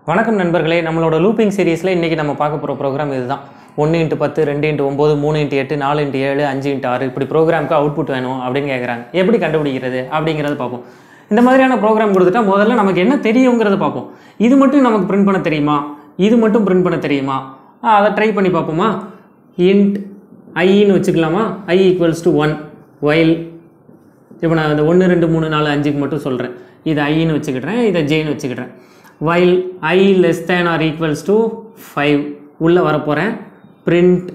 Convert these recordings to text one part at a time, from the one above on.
வணக்கம் நண்பர்களே நம்மளோட லூப்பிங் சீரிஸில் இன்றைக்கி நம்ம பார்க்க போகிற ப்ரோக்ராம் இதுதான் ஒன்று இன்ட்டு பத்து ரெண்டு இன்ட்டு ஒம்பது மூணு இன்ட்டு எட்டு நாலு இன்ட்டு ஏழு அஞ்சு இன்ட்டு ஆறு இப்படி ப்ரோக்ராமுக்கு அவுட்புட் வேணும் அப்படின்னு கேட்குறாங்க எப்படி கண்டுபிடிக்கிறது அப்படிங்கிறத பார்ப்போம் இந்த மாதிரியான ப்ரோக்ராம் கொடுத்துட்டா முதல்ல நமக்கு என்ன தெரியுங்கிறத பார்ப்போம் இது மட்டும் நமக்கு பிரிண்ட் பண்ண தெரியுமா இது மட்டும் பிரிண்ட் பண்ண தெரியுமா ஆ, அதை ட்ரை பண்ணி பார்ப்போமா இன்ட் ஐன்னு வச்சுக்கலாமா i equals to one while இப்போ நான் இந்த ஒன்று ரெண்டு மூணு நாலு அஞ்சுக்கு மட்டும் சொல்கிறேன் இது ஐன்னு வச்சுக்கிட்டேன் இதை ஜேன்னு வச்சுக்கிட்டேன் while i less than or equals to five உள்ளே வரப்போகிறேன் பிரிண்ட்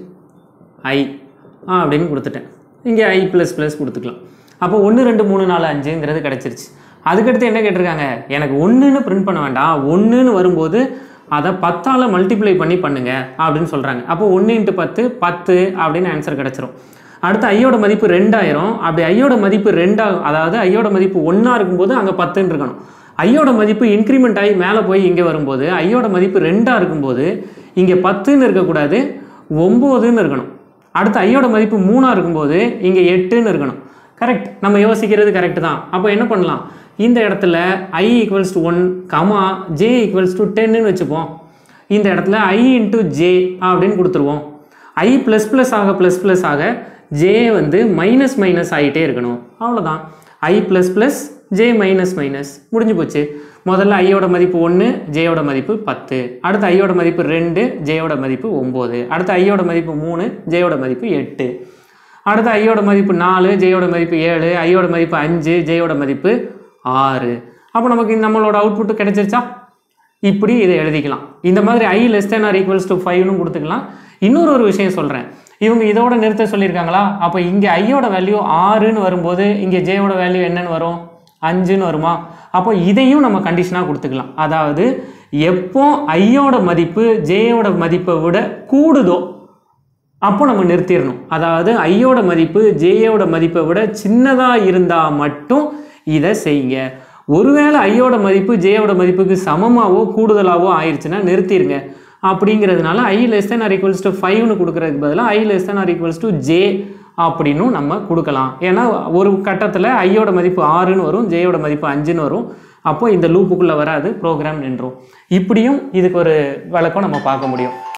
ஐ ஆ அப்படின்னு கொடுத்துட்டேன் இங்கே ஐ ப்ளஸ் ப்ளஸ் கொடுத்துக்கலாம் அப்போ ஒன்று ரெண்டு மூணு நாலு அஞ்சுங்கிறது கிடச்சிருச்சு அதுக்கடுத்து என்ன கேட்டிருக்காங்க எனக்கு ஒன்றுன்னு பிரிண்ட் பண்ண வேண்டாம் ஒன்றுன்னு வரும்போது அதை பத்தால் மல்டிப்ளை பண்ணி பண்ணுங்க அப்படின்னு சொல்கிறாங்க அப்போ ஒன்று இன்ட்டு பத்து பத்து அப்படின்னு ஆன்சர் கிடச்சிரும் அடுத்து ஐயோட மதிப்பு ரெண்டாயிரம் அப்படி ஐயோட மதிப்பு ரெண்டா அதாவது ஐயோட மதிப்பு ஒன்றா இருக்கும்போது அங்கே பத்துன்னு இருக்கணும் ஐயோட மதிப்பு இன்க்ரிமெண்ட் ஆகி மேலே போய் இங்கே வரும்போது ஐயோட மதிப்பு ரெண்டாக இருக்கும்போது இங்கே பத்துன்னு இருக்கக்கூடாது ஒம்போதுன்னு இருக்கணும் அடுத்து ஐயோட மதிப்பு மூணாக இருக்கும்போது இங்கே எட்டுன்னு இருக்கணும் கரெக்ட் நம்ம யோசிக்கிறது கரெக்ட் தான் அப்போ என்ன பண்ணலாம் இந்த இடத்துல i equals to one comma j equals to டென்னு வச்சுப்போம் இந்த இடத்துல ஐ இன்ட்டு ஜே அப்படின்னு கொடுத்துருவோம் ஐ ப்ளஸ் ப்ளஸ் ஆக ப்ளஸ் ப்ளஸ் ஆக ஜே வந்து மைனஸ் மைனஸ் ஆகிட்டே இருக்கணும் அவ்வளோதான் i plus plus j minus minus முடிஞ்சு போச்சு முதல்ல ஐயோட மதிப்பு ஒன்று ஜேயோட மதிப்பு பத்து அடுத்து ஐயோட மதிப்பு ரெண்டு ஜேயோட மதிப்பு ஒம்பது அடுத்து ஐயோட மதிப்பு மூணு ஜேயோட மதிப்பு எட்டு அடுத்து ஐயோட மதிப்பு நாலு ஜேயோட மதிப்பு ஏழு ஐயோட மதிப்பு அஞ்சு ஜேயோட மதிப்பு ஆறு அப்போ நமக்கு நம்மளோட அவுட்புட் கிடைச்சிருச்சா இப்படி இதை எழுதிக்கலாம் இந்த மாதிரி i less than or equals to ஃபைவ்னு கொடுத்துக்கலாம் இன்னொரு ஒரு விஷயம் சொல்கிறேன் இவங்க இதோட நிறுத்த சொல்லியிருக்காங்களா அப்போ இங்கே ஐயோட வேல்யூ ஆறுன்னு வரும்போது இங்கே ஜேயோட வேல்யூ என்னன்னு வரும் அஞ்சுன்னு வருமா அப்போ இதையும் நம்ம கண்டிஷனாக கொடுத்துக்கலாம் அதாவது எப்போ ஐயோட மதிப்பு ஜேயோட மதிப்பை விட கூடுதோ அப்போ நம்ம நிறுத்திடணும் அதாவது ஐயோட மதிப்பு ஜேயோட மதிப்பை விட சின்னதாக இருந்தால் மட்டும் இதை செய்யுங்க ஒருவேளை ஐயோட மதிப்பு ஜேயோட மதிப்புக்கு சமமாவோ கூடுதலாவோ ஆயிடுச்சுன்னா நிறுத்திடுங்க அப்படிங்கிறதுனால i less than or equals to ஃபைவ்னு கொடுக்குறதுக்கு பதிலாக i less than or equals to j அப்படின்னும் நம்ம கொடுக்கலாம் ஏன்னா ஒரு கட்டத்தில் ஐயோட மதிப்பு ஆறுன்னு வரும் ஜேயோட மதிப்பு அஞ்சுன்னு வரும் அப்போ இந்த லூப்புக்குள்ளே வராது ப்ரோக்ராம் நின்றும் இப்படியும் இதுக்கு ஒரு விளக்கம் நம்ம பார்க்க முடியும்